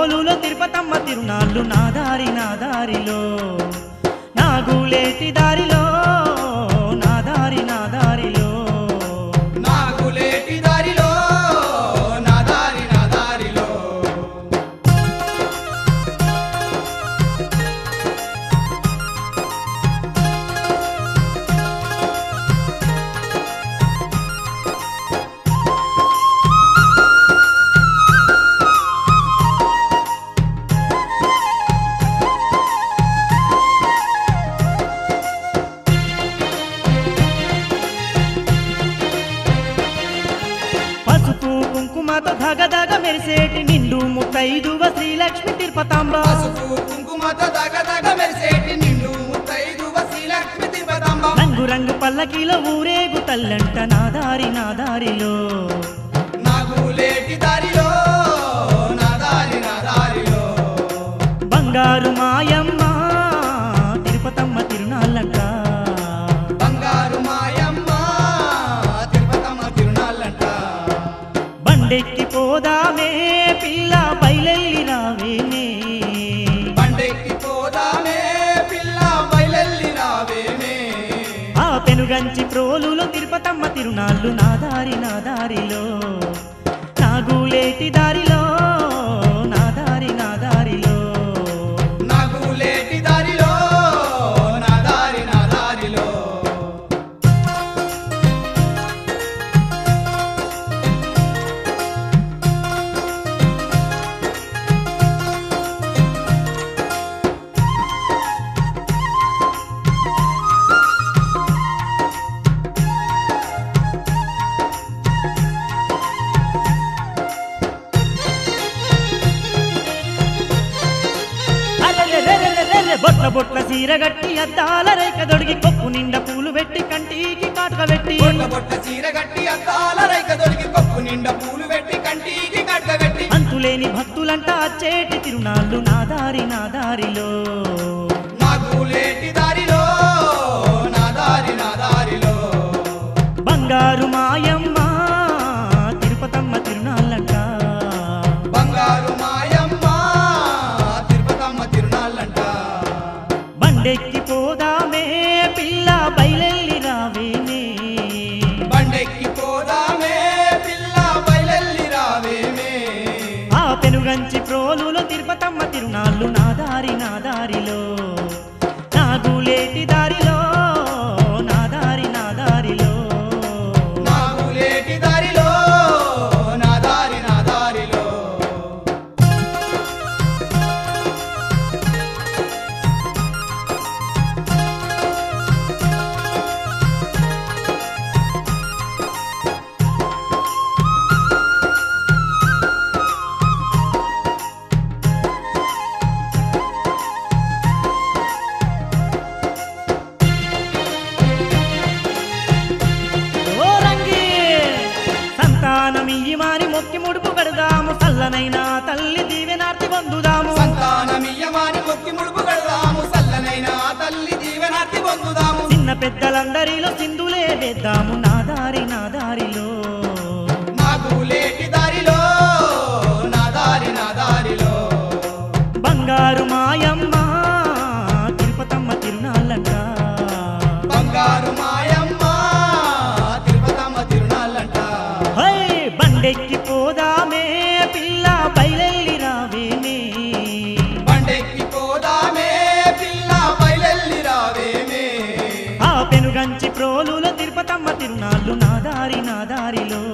ప్రోలులో తిరుపతమ్మ తిరునాళ్ళు నా దారి నా దారిలో నాగులేటి దారిలో నా దారి నా దారిలో నాగులేటి దారిలో నా దారి నా దారిలో పసుపు కుంకుమతో ధగధగ మెరిసేటి నిండు ముత్తైదువ శ్రీలక్ష్మి తిరుపతాంబ పసుపు కుంకుమతో దగ దగ మెరిసేటి నిండు ముత్తైదువ శ్రీలక్ష్మి తిరుపతమ్మ రంగు రంగు పల్లకిలో ఊరేగు తల్లంట నా దారి నా దారిలో నాగులేటి దారిలో నా దారి నా దారిలో బంగారు మాయమ్మ తిరుపతమ్మ తిరునాళ్ళంట బంగారు మాయమ్మ తిరుపతమ్మ తిరునాళ్ళంట బండెక్కి పోదామే పిల్ల బయలెల్లి రావేనే బండెక్కి పోదామే పిల్ల బయలెల్లి రావేమే ఆ పెనుగంచి ప్రోలులో తిరుపతమ్మ తిరునాళ్ళు నా దారి నా దారిలో నాగులేటి దారిలో నా దారి నా దారిలో నాగులేటి దారిలో నా దారి నా దారిలో అరెరెరెరెరెరె, బొట్ల బొట్ల సీరగట్టి అద్దాల రేఖ దొడిగి కొప్పు నిండా పూలు పెట్టి కంటికి కాటుక పెట్టి బొట్ట బొట్ట చీర కట్టి అద్దాల రైక దొరికి కప్పు నిండా పూలు పెట్టి కంటికి కట్ట పెట్టి అంతులేని భక్తులంట అచ్చేటి తిరునాళ్ళు నా దారి నా దారిలో నాగులేటి దారిలో నా దారి నా దారిలో బంగారు మాయమ్మ తిరుపతమ్మ తిరునాళ్ళంట బంగారు మాయమ్మ తిరుపతమ్మ తిరునాళ్ళంట బండెక్కి పోదామే పిల్ల బయలెల్లి రావేనే బండెక్కి పోదామే పిల్ల బయలెల్లి రావేమే ఆ పెనుగంచి ప్రోలులో తిరుపతమ్మ తిరునాళ్ళు నా దారి నా దారిలో నాగులేటి దారిలో నా దారి నా దారిలో నాగులేటి దారిలో నా దారి నా దారిలో ఓ రంగి సంతానమియ్యమాని మొక్కి ముడుపు కడదాము చల్లనైన తల్లి దీవెనార్తి పొందుదాము సంతానమియ్యమాని మొక్కి ముడుపు కడదాము సల్లనైన ఆ తల్లి దీవెనార్తి పొందుదాము చిన్న పెద్దలందరిలో సింధులే వేద్దాము నా దారి నా దారిలో నాగులేటి దారిలో నా దారి నా దారిలో బంగారు మాయమ్మ తిరుపతమ్మ తిరునాళ్ళంట బంగారు మాయమ్మ తిరుపతమ్మ తిరునాళ్ళంట హై బండెక్కి పోదామే పిల్ల బయలెల్లి రావేనే బండెక్కి పోదామే పిల్ల బయలెల్లి రావేమే ఆ పెనుగంచి ప్రోలులో తిరుపతమ్మ తిరునాళ్ళు నా దారి నా దారిలో